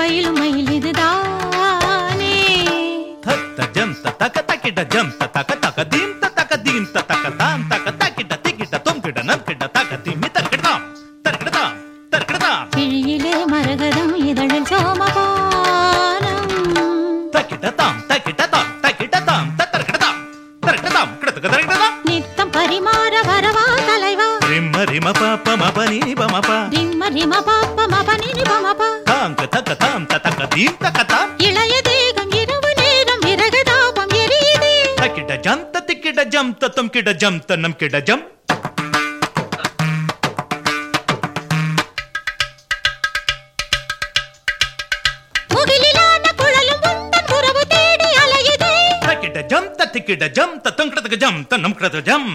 பயிலும் மயில் இதுதானே தத்த ஜம் தக்க தக்கிட்ட ஜம் தக்க தக்க தீம் தக்க தீம் தக்க தாம் தக்க தக்கிட்ட திக்கிட்ட தொம் கிட்ட நம் கிட்ட தக்க தீமி தர்க்கிட்டாம் தர்க்கிட்டாம் தர்க்கிட்டாம் கிழியிலே மரகதம் இதழில் சோமபானம் தக்கிட்ட தாம் தக்கிட்ட தாம் தக்கிட்ட தாம் தர்க்கிட்டாம் தர்க்கிட்டாம் கிடத்துக்கு தர்க்கிட்டாம் நித்தம் பரிமாற வரவா தலைவா ரிம்ம ரிம பாப்ப மப நீ பமப ரிம்ம ரிம பாப்ப மபனினி பமபா தாங்க தக்க தாம் தக்க தீம் தக்க தாம் இளைய தேகம் இரவு நேரம் விறகுதாபம் எரியுதே தக்கிட்ட ஜம் திக்கிட்ட ஜம் தத்தம் கிட்ட ஜம் தன்னம் கிட்ட ஜம் முகிலிலான குழலும் உந்தன் உறவு தேடி அலையுதே தக்கிட்ட ஜம் தத்திக்கிட்ட ஜம் தத்தம் கிடத்துக்கு ஜம் தன்னம் கிடத்துக்கு ஜம்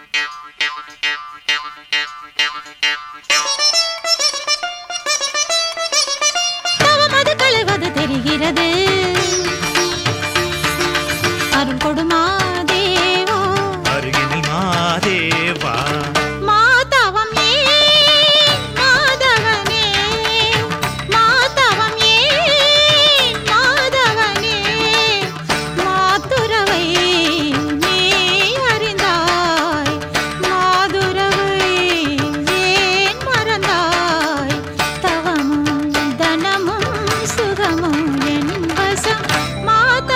தவமது களைவது தெரிகிறது அருள் கொடுமா தேவா அருகினில் மாதேவா மாதவம் ஏன் மாதவனே மாதவம் ஏன் மாதவனே மாதுரவை நீ அறிந்தாய் மாதுரவை ஏன் மறந்தாய் தவமும் தனமும் சுகமும் என் வசம் மாதவம்